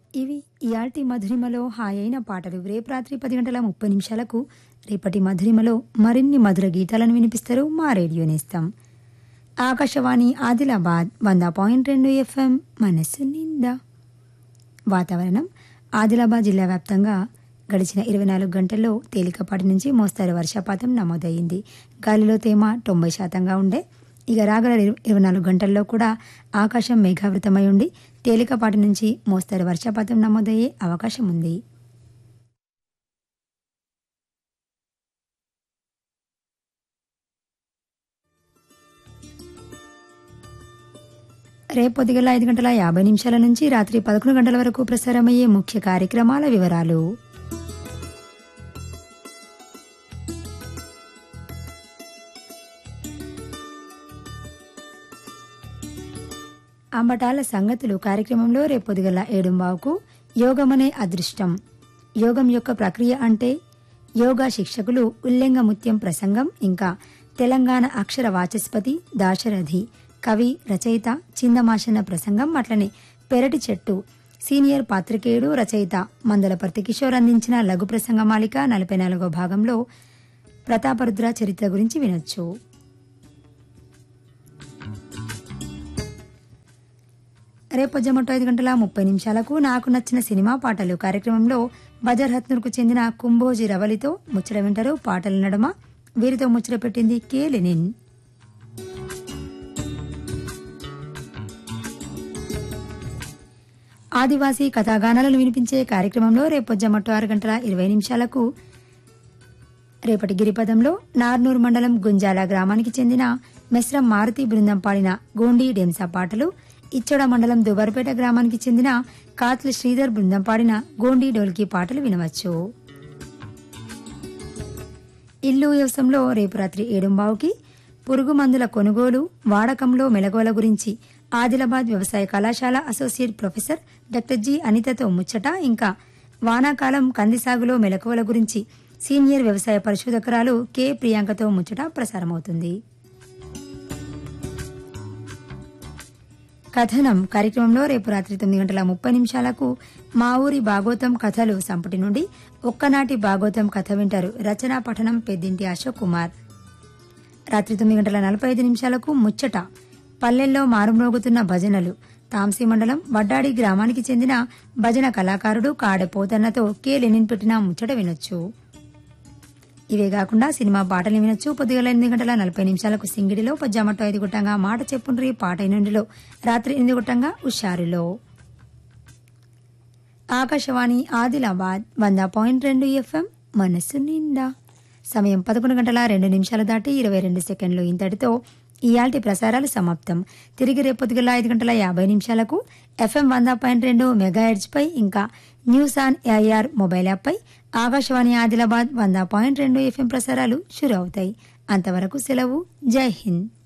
ఇవి ఇయాల్టి మధురిమలో హాయైన పాటలు రేపు రాత్రి పది గంటల ముప్పై నిమిషాలకు రేపటి మధురిమలో మరిన్ని మధుర గీతాలను వినిపిస్తారు మా రేడియో నేస్తాం ఆకాశవాణి ఆదిలాబాద్ వంద పాయింట్ రెండు ఎఫ్ఎం మనస్సు నిండా వాతావరణం ఆదిలాబాద్ జిల్లా వ్యాప్తంగా గడిచిన ఇరవై నాలుగు గంటల్లో తేలికపాటి నుంచి మోస్తారు వర్షపాతం నమోదయ్యింది గాలిలో తేమ తొంభై శాతంగా ఉండే ఇక రాగల ఇరవై ఇరవై నాలుగు గంటల్లో కూడా ఆకాశం మేఘావృతమై ఉండి తేలికపాటి నుంచి మోస్తారు వర్షపాతం నమోదయ్యే అవకాశం ఉంది రేపు పొద్దుగల ఐదు గంటల యాభై నిమిషాల నుంచి రాత్రి పదకొండు గంటల వరకు ప్రసారమయ్యే ముఖ్య కార్యక్రమాల వివరాలు అంబటాల సంగతులు కార్యక్రమంలో రేపు పొద్దుగల ఏడుంబావుకు యోగమనే అదృష్టం యోగం యొక్క ప్రక్రియ అంటే యోగా శిక్షకులు ఉల్లెంగముత్యం ప్రసంగం ఇంకా తెలంగాణ అక్షర వాచస్పతి దాశరథి కవి రచయిత చిందమాషన్న ప్రసంగం అట్లనే పెరటి చెట్టు సీనియర్ పాత్రికేయుడు రచయిత మందలపర్తి కిషోర్ అందించిన లఘు ప్రసంగ మాలిక నలభై నాలుగో భాగంలో ప్రతాపరుద్ర చరిత్ర గురించి వినొచ్చు రేపు జమటో ఐదు గంటల ముప్పై నిమిషాలకు నాకు నచ్చిన సినిమా పాటలు కార్యక్రమంలో బజర్ హత్నూర్కు చెందిన కుంభోజీ రవలితో ముచ్చట వింటారు పాటల నడుమ వీరితో ముచ్చట పెట్టింది కే లెనిన్ ఆదివాసీ కథాగానాలను వినిపించే కార్యక్రమంలో రేపు జమటో ఆరు గంటల ఇరవై నిమిషాలకు రేపటి గిరిపదంలో నార్నూర్ మండలం గుంజాల గ్రామానికి చెందిన మెస్రం మారుతి బృందం పాడిన గోండి డెంసా పాటలు ఇచ్చోడ మండలం దుబర్పేట గ్రామానికి చెందిన కాత్ల శ్రీధర్ బృందం పాడిన గోండి డోల్కి పాటలు వినవచ్చు ఇల్లు వ్యవసాయంలో రేపు రాత్రి ఏడుంబావుకి పురుగు మందుల కొనుగోలు వాడకంలో మెలగోల గురించి ఆదిలాబాద్ వ్యవసాయ కళాశాల అసోసియేట్ ప్రొఫెసర్ డాక్టర్ జి అనితతో ముచ్చట ఇంకా వానాకాలం కంది సాగులో మెలకువల గురించి సీనియర్ వ్యవసాయ పరిశోధకురాలు కె ప్రియాంకతో ముచ్చట ప్రసారమవుతుంది కథనం కార్యక్రమంలో రేపు రాత్రి తొమ్మిది గంటల ముప్పై నిమిషాలకు మా ఊరి భాగోతం కథలు సంపుటి నుండి ఒక్కనాటి భాగోతం కథ వింటారు రచనా పఠనం పెద్దింటి అశోక్ కుమార్ రాత్రి తొమ్మిది గంటల నలభై ఐదు నిమిషాలకు ముచ్చట పల్లెల్లో మారుమ్రోగుతున్న భజనలు తాంసీ మండలం వడ్డాడి గ్రామానికి చెందిన భజన కళాకారుడు కాడె పోతన్నతో కె లెనిన్ పెట్టిన ముచ్చట వినొచ్చు ఇవే కాకుండా సినిమా పాటలు వినొచ్చు పొద్దుగల ఎనిమిది గంటల నలభై నిమిషాలకు సింగిడిలో పజ్జామట్టు ఐదు గుట్టంగా మాట చెప్పుండ్రి పాట ఎన్నిండిలో రాత్రి ఎనిమిది గుట్టంగా ఉషారులో ఆకాశవాణి ఆదిలాబాద్ వంద పాయింట్ రెండు ఎఫ్ఎం మనస్సు నిండా సమయం పదకొండు గంటల రెండు నిమిషాలు దాటి ఇరవై రెండు సెకండ్లు ఇంతటితో ఇయాల్టి ప్రసారాలు సమాప్తం తిరిగి రేపొద్దుగల ఐదు గంటల యాభై నిమిషాలకు ఎఫ్ఎం వంద పాయింట్ రెండు మెగాహెడ్జ్ పై ఇంకా news on AIR mobile app పై ఆకాశవాణి ఆదిలాబాద్ వంద పాయింట్ రెండు ఎఫ్ఎం ప్రసారాలు షురు అవుతాయి అంతవరకు సెలవు జై హింద్